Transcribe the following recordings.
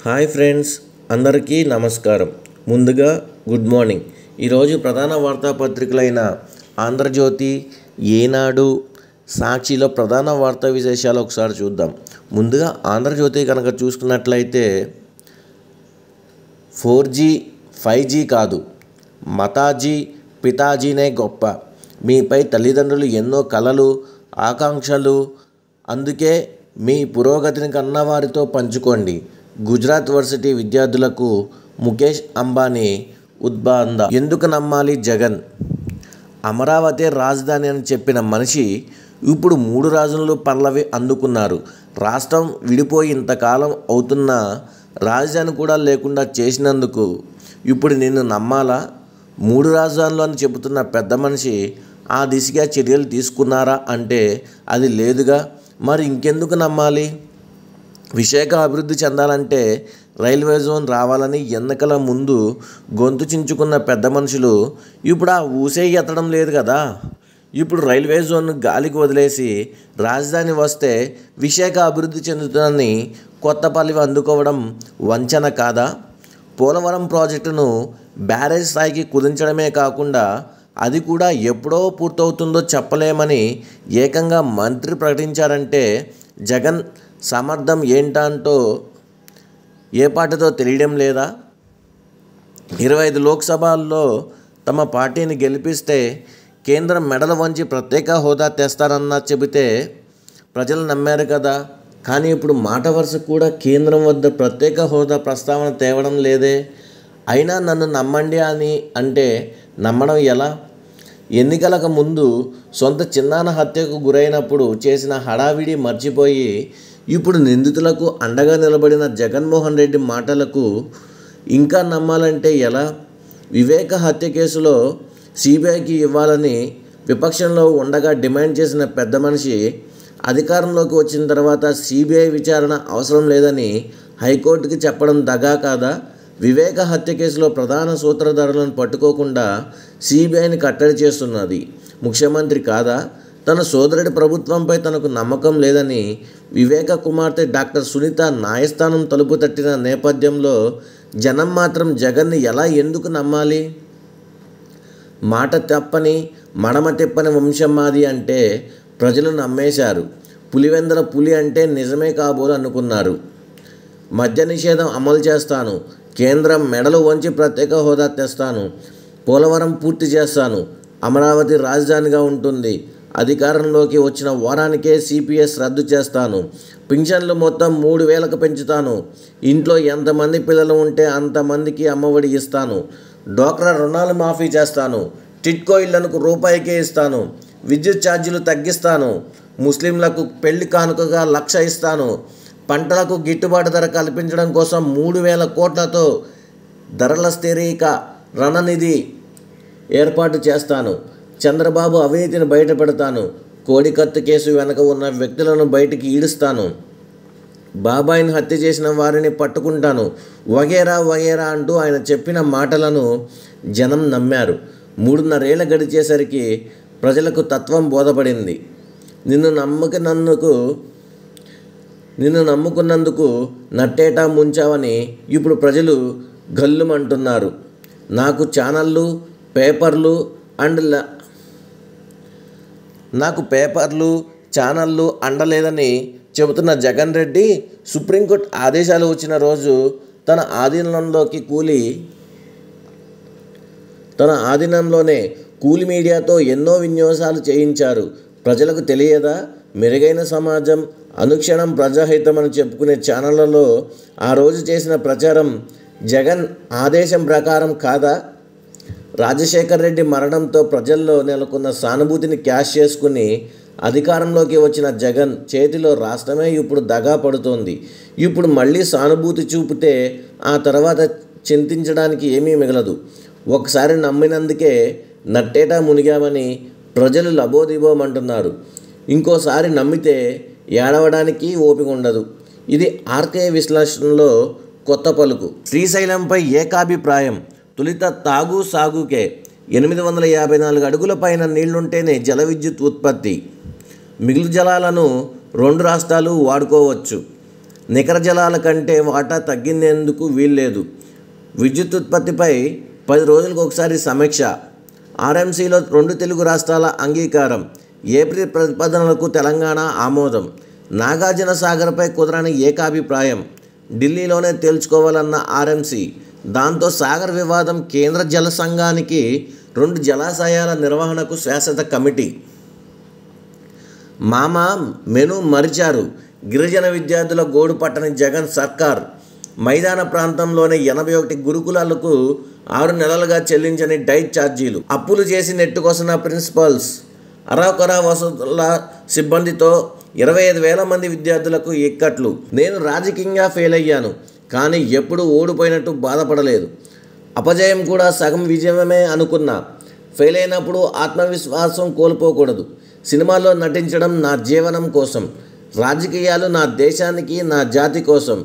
hi friends అందరికీ నమస్కారం ముందుగా గుడ్ మార్నింగ్ ఈరోజు ప్రధాన వార్తాపత్రికలైన ఆంధ్రజ్యోతి ఈనాడు సాక్షిలో ప్రధాన వార్తా విశేషాలు ఒకసారి చూద్దాం ముందుగా ఆంధ్రజ్యోతి కనుక చూసుకున్నట్లయితే ఫోర్ జీ ఫైవ్ జీ కాదు మతాజీ పితాజీనే గొప్ప మీపై తల్లిదండ్రులు ఎన్నో కలలు ఆకాంక్షలు అందుకే మీ పురోగతిని కన్నవారితో పంచుకోండి గుజరాత్ వర్సిటీ విద్యార్థులకు ముఖేష్ అంబానీ ఉద్బాంద ఎందుకు నమ్మాలి జగన్ అమరావతి రాజధాని అని చెప్పిన మనిషి ఇప్పుడు మూడు రాజులు పల్లవి అందుకున్నారు రాష్ట్రం విడిపోయి ఇంతకాలం అవుతున్నా రాజధాని కూడా లేకుండా చేసినందుకు ఇప్పుడు నిన్ను నమ్మాలా మూడు రాజధానులు అని చెబుతున్న పెద్ద మనిషి ఆ దిశగా చర్యలు తీసుకున్నారా అంటే అది లేదుగా మరి ఇంకెందుకు నమ్మాలి విశాఖ అభివృద్ధి చెందాలంటే రైల్వే జోన్ రావాలని ఎన్నికల ముందు గొంతు చించుకున్న పెద్ద మనుషులు ఇప్పుడు ఆ ఊసే ఎత్తడం లేదు కదా ఇప్పుడు రైల్వే జోన్ గాలికి వదిలేసి రాజధాని వస్తే విశాఖ అభివృద్ధి చెందుతుందని కొత్త పలివి అందుకోవడం వంచన కాదా పోలవరం ప్రాజెక్టును బ్యారేజ్ స్థాయికి కుదించడమే కాకుండా అది కూడా ఎప్పుడో పూర్తవుతుందో చెప్పలేమని ఏకంగా మంత్రి ప్రకటించారంటే జగన్ సమర్థం ఏంటంటో ఏ పార్టీతో తెలియడం లేదా ఇరవై ఐదు లోక్సభల్లో తమ పార్టీని గెలిపిస్తే కేంద్రం మెడలు వంచి ప్రత్యేక హోదా తెస్తారన్న చెబితే ప్రజలు నమ్మారు కదా కానీ ఇప్పుడు మాట వరుస కూడా కేంద్రం వద్ద ప్రత్యేక హోదా ప్రస్తావన తేవడం లేదే అయినా నన్ను నమ్మండి అని అంటే నమ్మడం ఎలా ఎన్నికలకు ముందు సొంత చిన్నాన్న హత్యకు గురైనప్పుడు చేసిన హడావిడి మర్చిపోయి ఇప్పుడు నిందితులకు అండగా నిలబడిన జగన్మోహన్ రెడ్డి మాటలకు ఇంకా నమ్మాలంటే ఎలా వివేక హత్య కేసులో సిబిఐకి ఇవ్వాలని విపక్షంలో ఉండగా డిమాండ్ చేసిన పెద్ద మనిషి అధికారంలోకి వచ్చిన తర్వాత సిబిఐ విచారణ అవసరం లేదని హైకోర్టుకి చెప్పడం దగా కాదా వివేక హత్య కేసులో ప్రధాన సూత్రధారులను పట్టుకోకుండా సిబిఐని కట్టడి చేస్తున్నది ముఖ్యమంత్రి కాదా తన సోదరుడి ప్రభుత్వంపై తనకు నమ్మకం లేదని వివేక కుమార్తె డాక్టర్ సునీత న్యాయస్థానం తలుపు తట్టిన నేపథ్యంలో జనం మాత్రం జగన్ని ఎలా ఎందుకు నమ్మాలి మాట తప్పని మడమ తిప్పని వంశం మాది అంటే ప్రజలు నమ్మేశారు పులివెందల పులి అంటే నిజమే కాబోలు అనుకున్నారు మద్య నిషేధం అమలు చేస్తాను కేంద్రం మెడలు వంచి ప్రత్యేక హోదా తెస్తాను పోలవరం పూర్తి చేస్తాను అమరావతి రాజధానిగా ఉంటుంది అధికారంలోకి వచ్చిన వారానికే సిపిఎస్ రద్దు చేస్తాను పింఛన్లు మొత్తం మూడు వేలకు పెంచుతాను ఇంట్లో ఎంతమంది పిల్లలు ఉంటే అంతమందికి అమ్మఒడి ఇస్తాను డోక్రా రుణాలు మాఫీ చేస్తాను టిట్కో ఇళ్లకు రూపాయికే ఇస్తాను విద్యుత్ ఛార్జీలు తగ్గిస్తాను ముస్లింలకు పెళ్లి కానుకగా లక్ష ఇస్తాను పంటలకు గిట్టుబాటు ధర కల్పించడం కోసం మూడు వేల కోట్లతో ధరల స్థిరీక రణనిధి ఏర్పాటు చేస్తాను చంద్రబాబు అవినీతిని బయటపెడతాను కోడికత్తు కేసు వెనక ఉన్న వ్యక్తులను బయటికి ఈడుస్తాను బాబాయిని హత్య చేసిన వారిని పట్టుకుంటాను వగేరా వగేరా అంటూ ఆయన చెప్పిన మాటలను జనం నమ్మారు మూడున్నరేళ్ల గడిచేసరికి ప్రజలకు తత్వం బోధపడింది నిన్ను నమ్మకనందుకు నిన్ను నమ్ముకున్నందుకు నట్టేటా ముంచావని ఇప్పుడు ప్రజలు గల్లుమంటున్నారు నాకు ఛానళ్ళు పేపర్లు అండ్ ల- నాకు పేపర్లు ఛానళ్ళు అండలేదని చెబుతున్న జగన్ రెడ్డి సుప్రీంకోర్టు ఆదేశాలు వచ్చిన రోజు తన ఆధీనంలోకి కూలి తన ఆధీనంలోనే కూలి మీడియాతో ఎన్నో విన్యాసాలు చేయించారు ప్రజలకు తెలియదా మెరుగైన సమాజం అనుక్షణం ప్రజాహితమని చెప్పుకునే ఛానళ్లలో ఆ రోజు చేసిన ప్రచారం జగన్ ఆదేశం ప్రకారం కాదా రాజశేఖర్ రెడ్డి మరణంతో ప్రజల్లో నెలకొన్న సానుభూతిని క్యాష్ చేసుకుని అధికారంలోకి వచ్చిన జగన్ చేతిలో రాష్ట్రమే ఇప్పుడు దగా పడుతోంది ఇప్పుడు మళ్ళీ సానుభూతి చూపితే ఆ తర్వాత చింతించడానికి ఏమీ మిగలదు ఒకసారి నమ్మినందుకే నట్టేటా మునిగామని ప్రజలు లబోదిబోమంటున్నారు ఇంకోసారి నమ్మితే ఏడవడానికి ఓపిక ఉండదు ఇది ఆర్కే విశ్లేషణలో కొత్త పలుకు శ్రీశైలంపై ఏకాభిప్రాయం తొలిత తాగు సాగుకే ఎనిమిది వందల యాభై నాలుగు అడుగుల పైన నీళ్లుంటేనే జల విద్యుత్ ఉత్పత్తి మిగులు జలాలను రెండు రాష్ట్రాలు వాడుకోవచ్చు నికర జలాల కంటే వాటా తగ్గిందేందుకు వీల్లేదు విద్యుత్ ఉత్పత్తిపై పది రోజులకు ఒకసారి సమీక్ష ఆర్ఎంసీలో రెండు తెలుగు రాష్ట్రాల అంగీకారం ఏప్రిల్ ప్రతిపాదనలకు తెలంగాణ ఆమోదం నాగార్జున సాగర్పై కుదరని ఏకాభిప్రాయం ఢిల్లీలోనే తేల్చుకోవాలన్న ఆర్ఎంసీ దాంతో సాగర్ వివాదం కేంద్ర జల సంఘానికి రెండు జలాశయాల నిర్వహణకు శాశ్వత కమిటీ మామ మెను మరిచారు గిరిజన విద్యార్థుల గోడు పట్టని జగన్ సర్కార్ మైదాన ప్రాంతంలోని ఎనభై ఒకటి గురుకులాలకు ఆరు నెలలుగా చెల్లించని డైట్ ఛార్జీలు అప్పులు చేసి నెట్టుకొసిన ప్రిన్సిపల్స్ అరాకొరా వసతుల సిబ్బందితో ఇరవై ఐదు వేల మంది విద్యార్థులకు ఇక్కట్లు నేను రాజకీయంగా ఫెయిల్ అయ్యాను కానీ ఎప్పుడు ఓడిపోయినట్టు బాధపడలేదు అపజయం కూడా సగం విజయమే అనుకున్నా ఫెయిల్ అయినప్పుడు ఆత్మవిశ్వాసం కోల్పోకూడదు సినిమాలో నటించడం నా జీవనం కోసం రాజకీయాలు నా దేశానికి నా జాతి కోసం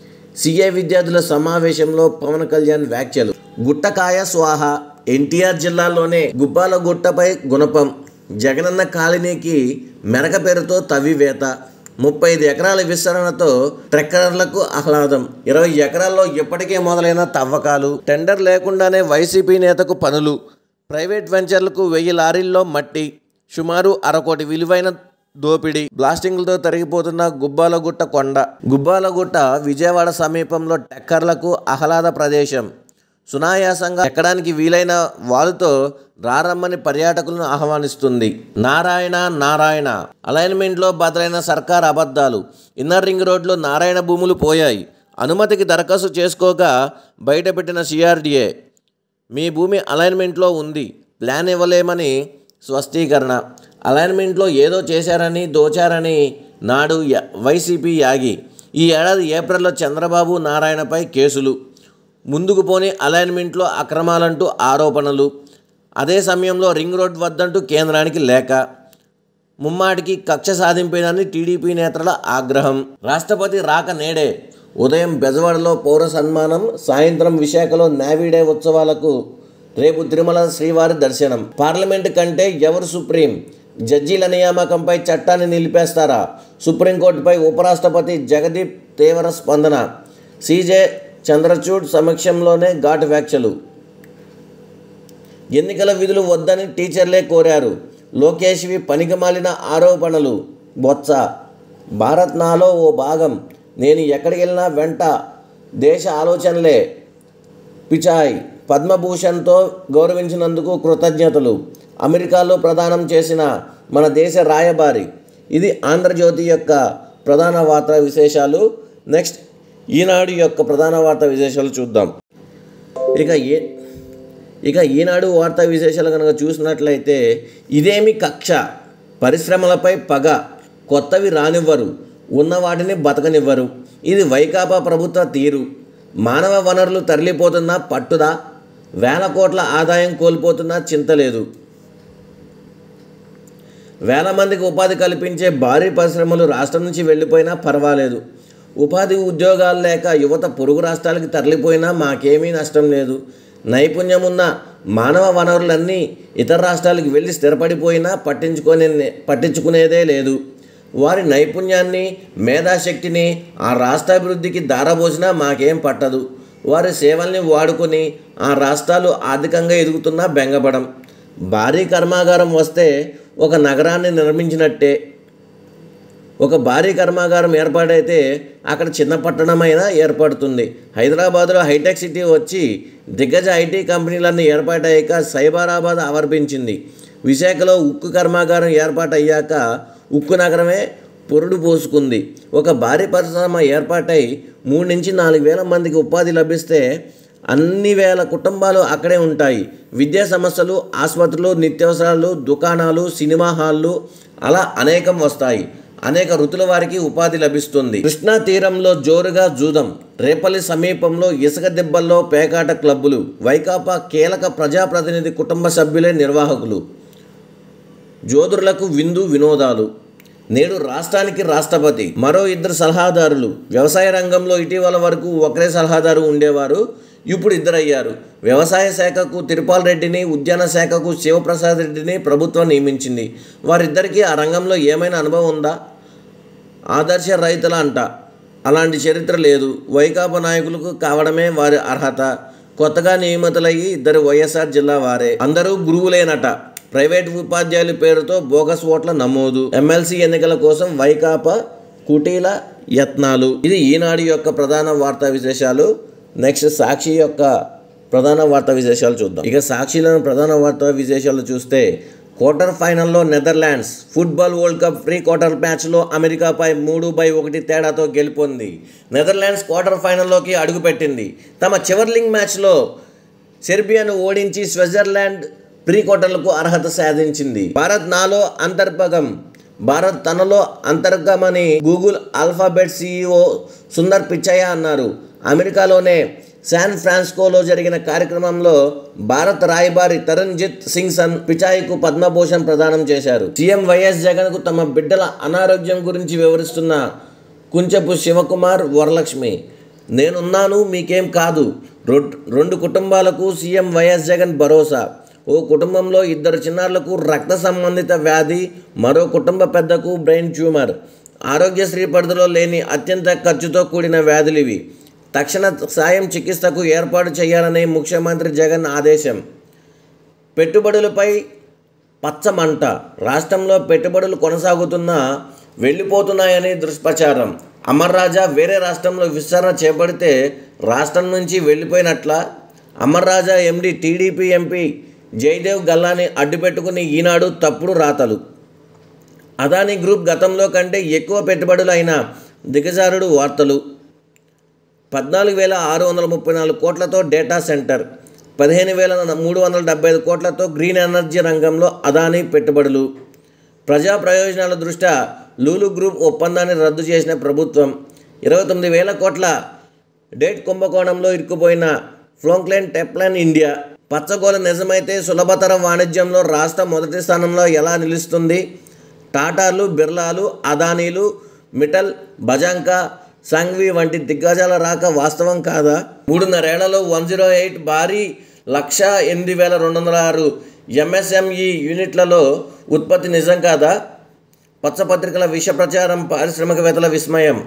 సిఏ విద్యార్థుల సమావేశంలో పవన్ కళ్యాణ్ వ్యాఖ్యలు గుట్టకాయ స్వాహ ఎన్టీఆర్ జిల్లాలోనే గుబ్బాల గుట్టపై గుణపం జగనన్న కాలనీకి మెరక పేరుతో తవ్వివేత ముప్పై ఐదు ఎకరాల విస్తరణతో ట్రెక్కర్లకు ఆహ్లాదం ఇరవై ఎకరాల్లో ఇప్పటికే మొదలైన తవ్వకాలు టెండర్ లేకుండానే వైసీపీ నేతకు పనులు ప్రైవేట్ వెంచర్లకు వెయ్యి లారీల్లో మట్టి సుమారు అరకోటి విలువైన దోపిడీ బ్లాస్టింగ్లతో తరిగిపోతున్న గుబ్బాలగుట్ట కొండ గుబ్బాలగుట్ట విజయవాడ సమీపంలో టెక్కర్లకు ఆహ్లాద ప్రదేశం సునాయాసంగా ఎక్కడానికి వీలైన వాలుతో రారమ్మని పర్యాటకులను ఆహ్వానిస్తుంది నారాయణ నారాయణ అలైన్మెంట్లో బదులైన సర్కార్ అబద్ధాలు ఇన్నర్ రింగ్ రోడ్లో నారాయణ భూములు పోయాయి అనుమతికి దరఖాస్తు చేసుకోగా బయటపెట్టిన సిఆర్డిఏ మీ భూమి అలైన్మెంట్లో ఉంది ప్లాన్ ఇవ్వలేమని స్పష్టీకరణ అలైన్మెంట్లో ఏదో చేశారని దోచారని నాడు య- వైసీపీ యాగి ఈ ఏడాది ఏప్రిల్లో చంద్రబాబు నారాయణపై కేసులు ముందుకు పోని అలైన్మెంట్లో అక్రమాలంటూ ఆరోపణలు అదే సమయంలో రింగ్ రోడ్ వద్దంటూ కేంద్రానికి లేఖ ముమ్మాటికి కక్ష సాధింపేదని టీడీపీ నేతల ఆగ్రహం రాష్ట్రపతి రాక నేడే ఉదయం బెజవాడలో పౌర సన్మానం సాయంత్రం విశాఖలో నేవీ డే ఉత్సవాలకు రేపు తిరుమల శ్రీవారి దర్శనం పార్లమెంటు కంటే ఎవరు సుప్రీం జడ్జీల నియామకంపై చట్టాన్ని నిలిపేస్తారా సుప్రీంకోర్టుపై ఉపరాష్ట్రపతి జగదీప్ తీవ్ర స్పందన సీజే చంద్రచూడ్ సమక్షంలోనే ఘాటు వ్యాఖ్యలు ఎన్నికల విధులు వద్దని టీచర్లే కోరారు లోకేష్వి పనికిమాలిన ఆరోపణలు బొత్స భారత్ నాలో ఓ భాగం నేను ఎక్కడికి వెళ్ళినా వెంట దేశ ఆలోచనలే పిచాయ్ పద్మభూషణ్తో గౌరవించినందుకు కృతజ్ఞతలు అమెరికాలో ప్రదానం చేసిన మన దేశ రాయబారి ఇది ఆంధ్రజ్యోతి యొక్క ప్రధాన వార్తా విశేషాలు నెక్స్ట్ ఈనాడు యొక్క ప్రధాన వార్తా విశేషాలు చూద్దాం ఇక ఏ ఇక ఈనాడు వార్తా విశేషాలు కనుక చూసినట్లయితే ఇదేమి కక్ష పరిశ్రమలపై పగ కొత్తవి రానివ్వరు ఉన్న వాటిని బతకనివ్వరు ఇది వైకాపా ప్రభుత్వ తీరు మానవ వనరులు తరలిపోతున్నా పట్టుదా వేల కోట్ల ఆదాయం కోల్పోతున్నా చింత లేదు వేల మందికి ఉపాధి కల్పించే భారీ పరిశ్రమలు రాష్ట్రం నుంచి వెళ్ళిపోయినా పర్వాలేదు ఉపాధి ఉద్యోగాలు లేక యువత పొరుగు రాష్ట్రాలకు తరలిపోయినా మాకేమీ నష్టం లేదు నైపుణ్యం ఉన్న మానవ వనరులన్నీ ఇతర రాష్ట్రాలకు వెళ్ళి స్థిరపడిపోయినా పట్టించుకునే పట్టించుకునేదే లేదు వారి నైపుణ్యాన్ని మేధాశక్తిని ఆ రాష్ట్రాభివృద్ధికి దారబోసినా మాకేం పట్టదు వారి సేవల్ని వాడుకొని ఆ రాష్ట్రాలు ఆర్థికంగా ఎదుగుతున్నా బెంగపడం భారీ కర్మాగారం వస్తే ఒక నగరాన్ని నిర్మించినట్టే ఒక భారీ కర్మాగారం ఏర్పాటైతే అక్కడ చిన్న పట్టణమైనా ఏర్పడుతుంది హైదరాబాద్లో హైటెక్ సిటీ వచ్చి దిగ్గజ ఐటీ కంపెనీలన్నీ ఏర్పాటయ్యాక సైబరాబాద్ ఆవర్పించింది విశాఖలో ఉక్కు కర్మాగారం ఏర్పాటయ్యాక ఉక్కు నగరమే పొరుడు పోసుకుంది ఒక భారీ పరిశ్రమ ఏర్పాటై మూడు నుంచి నాలుగు వేల మందికి ఉపాధి లభిస్తే అన్ని వేల కుటుంబాలు అక్కడే ఉంటాయి విద్యా సమస్యలు ఆసుపత్రులు నిత్యావసరాలు దుకాణాలు సినిమా హాళ్ళు అలా అనేకం వస్తాయి అనేక వృత్తుల వారికి ఉపాధి లభిస్తుంది కృష్ణా తీరంలో జోరుగా జూదం రేపల్లి సమీపంలో ఇసుక దెబ్బల్లో పేకాట క్లబ్బులు వైకాపా కీలక ప్రజాప్రతినిధి కుటుంబ సభ్యులే నిర్వాహకులు జోదురులకు విందు వినోదాలు నేడు రాష్ట్రానికి రాష్ట్రపతి మరో ఇద్దరు సలహాదారులు వ్యవసాయ రంగంలో ఇటీవల వరకు ఒకరే సలహాదారు ఉండేవారు ఇప్పుడు ఇద్దరయ్యారు వ్యవసాయ శాఖకు తిరుపాల్ రెడ్డిని ఉద్యాన శాఖకు శివప్రసాద్ రెడ్డిని ప్రభుత్వం నియమించింది వారిద్దరికీ ఆ రంగంలో ఏమైనా అనుభవం ఉందా ఆదర్శ రైతుల అంట అలాంటి చరిత్ర లేదు వైకాపా నాయకులకు కావడమే వారి అర్హత కొత్తగా నియమితులయ్యి ఇద్దరు వైఎస్ఆర్ జిల్లా వారే అందరూ గురువులేనట ప్రైవేట్ ఉపాధ్యాయుల పేరుతో బోగస్ ఓట్ల నమోదు ఎమ్మెల్సీ ఎన్నికల కోసం వైకాపా కుటీల యత్నాలు ఇది ఈనాడు యొక్క ప్రధాన వార్తా విశేషాలు నెక్స్ట్ సాక్షి యొక్క ప్రధాన వార్తా విశేషాలు చూద్దాం ఇక సాక్షిలోని ప్రధాన వార్తా విశేషాలు చూస్తే క్వార్టర్ ఫైనల్లో Netherlands football world cup pre quarter మ్యాచ్లో అమెరికాపై మూడు బై ఒకటి తేడాతో గెలుపొంది నెదర్లాండ్స్ క్వార్టర్ ఫైనల్లోకి అడుగుపెట్టింది తమ చివరి లింగ్ మ్యాచ్లో సెర్బియాను ఓడించి స్విట్జర్లాండ్ ప్రీ క్వార్టర్లకు అర్హత సాధించింది భారత్ నాలో అంతర్భాగం భారత్ తనలో అంతర్గమని Google Alphabet CEO Sundar Pichai అన్నారు అమెరికాలోనే శాన్ ఫ్రాన్సిస్కోలో జరిగిన కార్యక్రమంలో భారత్ రాయబారి తరణ్జిత్ సింగ్ సన్ పిచాయికు పద్మభూషణ్ ప్రదానం చేశారు సీఎం వైఎస్ జగన్కు తమ బిడ్డల అనారోగ్యం గురించి వివరిస్తున్న కుంచపు శివకుమార్ వరలక్ష్మి నేనున్నాను మీకేం కాదు రొడ్- రెండు కుటుంబాలకు సీఎం వైఎస్ జగన్ భరోసా ఓ కుటుంబంలో ఇద్దరు చిన్నారులకు రక్త సంబంధిత వ్యాధి మరో కుటుంబ పెద్దకు బ్రెయిన్ ట్యూమర్ ఆరోగ్యశ్రీ పరిధిలో లేని అత్యంత ఖర్చుతో కూడిన వ్యాధులు ఇవి తక్షణ సాయం చికిత్సకు ఏర్పాటు చేయాలని ముఖ్యమంత్రి జగన్ ఆదేశం పెట్టుబడులపై పచ్చమంట రాష్ట్రంలో పెట్టుబడులు కొనసాగుతున్నా వెళ్ళిపోతున్నాయని దుష్ప్రచారం అమర్ రాజా వేరే రాష్ట్రంలో విస్తరణ చేపడితే రాష్ట్రం నుంచి వెళ్ళిపోయినట్ల Amar Raja MD TDP MP Jayadev గల్లాని అడ్డుపెట్టుకుని ఈనాడు తప్పుడు రాతలు అదానీ గ్రూప్ గతంలో కంటే ఎక్కువ పెట్టుబడులు అయిన దిగజారుడు వార్తలు పద్నాలుగు వేల ఆరు వందల ముప్పై నాలుగు కోట్లతో డేటా సెంటర్ పదిహేను వేల మూడు వందల డెబ్బై ఐదు కోట్లతో గ్రీన్ ఎనర్జీ రంగంలో అదానీ పెట్టుబడులు ప్రజా ప్రయోజనాల దృష్ట్యా లూలు గ్రూప్ ఒప్పందాన్ని రద్దు చేసిన ప్రభుత్వం ఇరవై తొమ్మిది వేల కోట్ల డేట్ కుంభకోణంలో ఇరుక్కుపోయిన ఫ్లోంక్లైన్ టెప్లైన్ ఇండియా పచ్చగోల నిజమైతే సులభతర వాణిజ్యంలో రాష్ట్ర మొదటి స్థానంలో ఎలా నిలుస్తుంది టాటాలు బిర్లాలు అదానీలు మిటల్ బజాంకా సంఘ్వి వంటి దిగ్గజాల రాక వాస్తవం కాదా మూడున్నరేళ్లలో వన్ జీరో ఎయిట్ భారీ లక్ష ఎనిమిది వేల రెండు వందల ఆరు ఎంఎస్ఎంఈ యూనిట్లలో ఉత్పత్తి నిజం కాదా పచ్చపత్రికల విష ప్రచారం పారిశ్రామికవేత్తల విస్మయం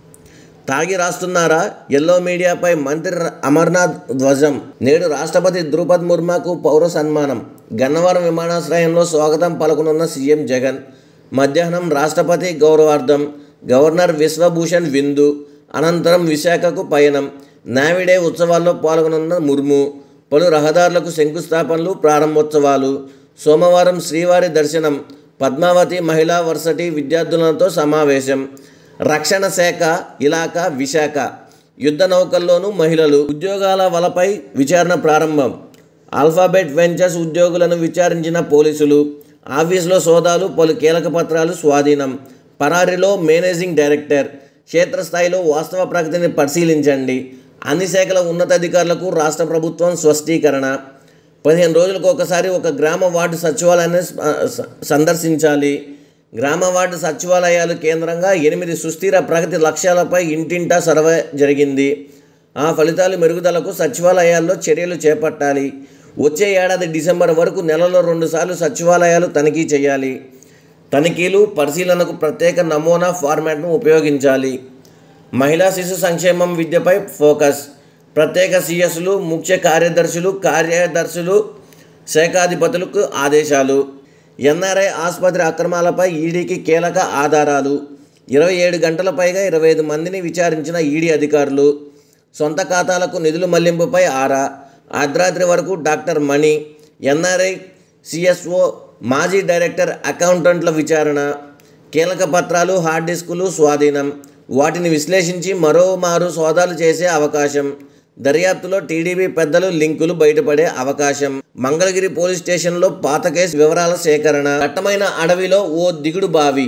తాగి రాస్తున్నారా ఎల్లో మీడియాపై మంత్రి ర- అమర్నాథ్ ధ్వజం నేడు రాష్ట్రపతి ద్రౌపది ముర్ముకు పౌర సన్మానం గన్నవరం విమానాశ్రయంలో స్వాగతం పలుకునున్న సీఎం జగన్ మధ్యాహ్నం రాష్ట్రపతి గౌరవార్థం గవర్నర్ విశ్వభూషణ్ విందు అనంతరం విశాఖకు పయనం నావిడే ఉత్సవాల్లో పాల్గొనున్న ముర్ము పలు రహదారులకు శంకుస్థాపనలు ప్రారంభోత్సవాలు సోమవారం శ్రీవారి దర్శనం పద్మావతి మహిళా వర్సిటీ విద్యార్థులతో సమావేశం రక్షణ శాఖ ఇలాకా విశాఖ యుద్ధ నౌకల్లోనూ మహిళలు ఉద్యోగాల వలపై విచారణ ప్రారంభం ఆల్ఫాబెట్ వెంచర్స్ ఉద్యోగులను విచారించిన పోలీసులు ఆఫీసులో సోదాలు పలు కీలక పత్రాలు స్వాధీనం పరారీలో మేనేజింగ్ డైరెక్టర్ క్షేత్రస్థాయిలో వాస్తవ ప్రగతిని పరిశీలించండి అన్ని శాఖల ఉన్నతాధికారులకు రాష్ట్ర ప్రభుత్వం స్పష్టీకరణ పదిహేను రోజులకు ఒకసారి ఒక గ్రామ వార్డు సచివాలయాన్ని స- స- సందర్శించాలి గ్రామ వార్డు సచివాలయాలు కేంద్రంగా ఎనిమిది సుస్థిర ప్రగతి లక్ష్యాలపై ఇంటింటా సర్వే జరిగింది ఆ ఫలితాలు మెరుగుదలకు సచివాలయాల్లో చర్యలు చేపట్టాలి వచ్చే ఏడాది డిసెంబర్ వరకు నెలలో రెండుసార్లు సచివాలయాలు తనిఖీ చేయాలి తనిఖీలు పరిశీలనకు ప్రత్యేక నమూనా ఫార్మాట్ను ఉపయోగించాలి మహిళా శిశు సంక్షేమం విద్యపై ఫోకస్ ప్రత్యేక సిఎస్లు ముఖ్య కార్యదర్శులు కార్యదర్శులు శాఖాధిపతులకు ఆదేశాలు ఎన్ఆర్ఐ ఆసుపత్రి అక్రమాలపై ఈడీకి కీలక ఆధారాలు ఇరవై ఏడు గంటల పైగా ఇరవై ఐదు మందిని విచారించిన ఈడీ అధికారులు సొంత ఖాతాలకు నిధుల మళ్లింపుపై ఆరా అర్ధరాత్రి వరకు డాక్టర్ మణి ఎన్ఆర్ఐ సిఎస్ఓ మాజీ డైరెక్టర్ అకౌంటెంట్ల విచారణ కీలక పత్రాలు హార్డ్ డిస్కులు స్వాధీనం వాటిని విశ్లేషించి మరోమారు సోదాలు చేసే అవకాశం దర్యాప్తులో టీడీపీ పెద్దలు లింకులు బయటపడే అవకాశం మంగళగిరి పోలీస్ స్టేషన్లో పాత కేసు వివరాల సేకరణ దట్టమైన అడవిలో ఓ దిగుడు బావి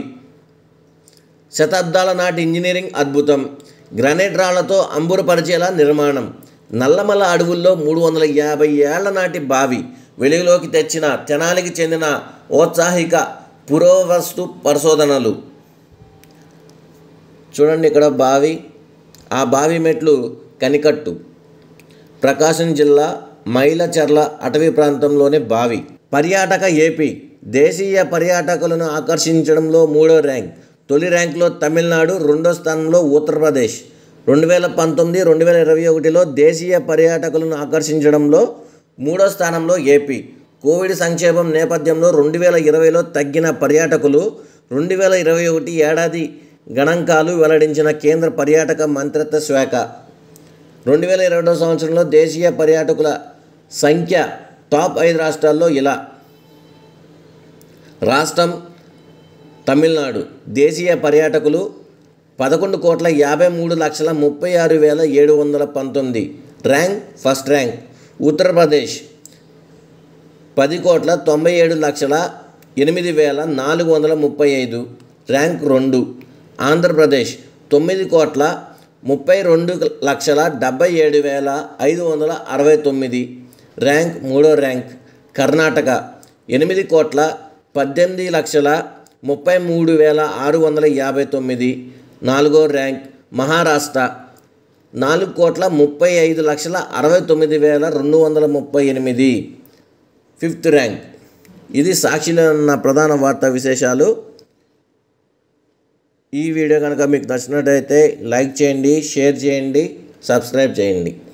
శతాబ్దాల నాటి ఇంజనీరింగ్ అద్భుతం గ్రానైట్ రాళ్లతో అంబురపరిచేలా నిర్మాణం నల్లమల అడవుల్లో మూడు వందల యాభై ఏళ్ల నాటి బావి వెలుగులోకి తెచ్చిన తెనాలికి చెందిన ఔత్సాహిక పురోవస్తు పరిశోధనలు చూడండి ఇక్కడ బావి ఆ బావి మెట్లు కనికట్టు ప్రకాశం జిల్లా మైలచర్ల అటవీ ప్రాంతంలోని బావి పర్యాటక ఏపీ దేశీయ పర్యాటకులను ఆకర్షించడంలో మూడో ర్యాంక్ తొలి ర్యాంకులో తమిళనాడు రెండో స్థానంలో ఉత్తరప్రదేశ్ రెండు వేల పంతొమ్మిది రెండు వేల ఇరవై ఒకటిలో దేశీయ పర్యాటకులను ఆకర్షించడంలో మూడో స్థానంలో ఏపీ కోవిడ్ సంక్షేమం నేపథ్యంలో రెండు వేల ఇరవైలో తగ్గిన పర్యాటకులు రెండు వేల ఇరవై ఒకటి ఏడాది గణాంకాలు వెల్లడించిన కేంద్ర పర్యాటక మంత్రిత్వ శాఖ రెండు వేల ఇరవై రెండో సంవత్సరంలో దేశీయ పర్యాటకుల సంఖ్య టాప్ ఐదు రాష్ట్రాల్లో ఇలా రాష్ట్రం తమిళనాడు దేశీయ పర్యాటకులు పదకొండు కోట్ల యాభై మూడు లక్షల ముప్పై ఆరు వేల ఏడు వందల పంతొమ్మిది ర్యాంక్ ఫస్ట్ ర్యాంక్ ఉత్తరప్రదేశ్ పది కోట్ల తొంభై ఏడు లక్షల ఎనిమిది వేల నాలుగు వందల ముప్పై ఐదు ర్యాంక్ రెండు ఆంధ్రప్రదేశ్ తొమ్మిది కోట్ల ముప్పై రెండు లక్షల డెబ్బై ఏడు వేల ఐదు వందల అరవై తొమ్మిది ర్యాంక్ మూడో ర్యాంక్ కర్ణాటక ఎనిమిది కోట్ల పద్దెనిమిది లక్షల ముప్పై మూడు వేల ఆరు వందల యాభై తొమ్మిది నాలుగో ర్యాంక్ మహారాష్ట్ర నాలుగు కోట్ల ముప్పై ఐదు లక్షల అరవై తొమ్మిది వేల రెండు వందల ముప్పై ఎనిమిది ఫిఫ్త్ ర్యాంక్ ఇది సాక్షిలో ఉన్న ప్రధాన వార్తా విశేషాలు ఈ వీడియో కనుక మీకు నచ్చినట్టయితే లైక్ చేయండి షేర్ చేయండి సబ్స్క్రైబ్ చేయండి